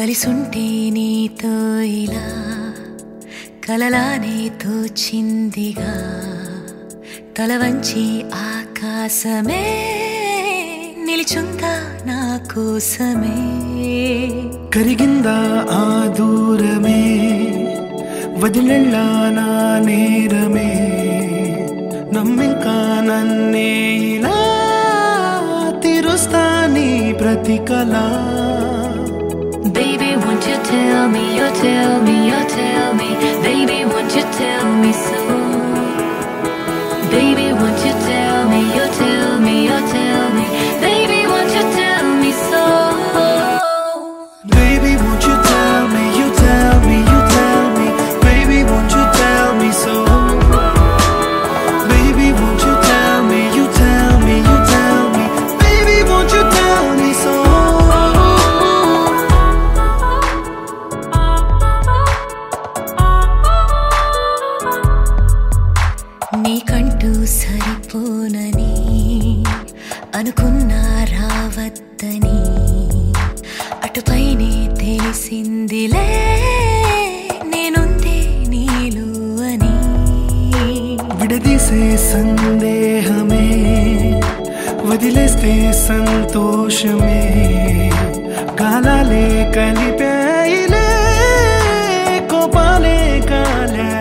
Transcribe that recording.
కలిసుంటే నీతో ఇలా కలలానే తోచిందిగా తల వంచి ఆకాశమే నిలిచుందా నా కోసమే కరిగిందా ఆ దూరమే వదిలెళ్ళా నా నేరమే నమ్మింకా నన్నే ఇలా తీరుస్తా నీ ప్రతి కళ Baby, won't you tell me, you tell me, you tell me Baby, won't you tell me so Baby, won't you tell me, you tell me, you tell me Baby, won't you tell me so Baby, won't you tell me, you tell me, you tell me Baby, won't you tell me so Baby, won't you tell me, you tell me, you tell me Baby, won't you tell me so నీకంటూ సరిపోనని అనుకున్నా రావద్దని అటుపైనే తెలిసిందిలే నేనుందే నీలు అని విడదీసే సందేహమే వదిలేస్తే సంతోషమే కాలాలే కలిపేయిలే కోపాలే కాలే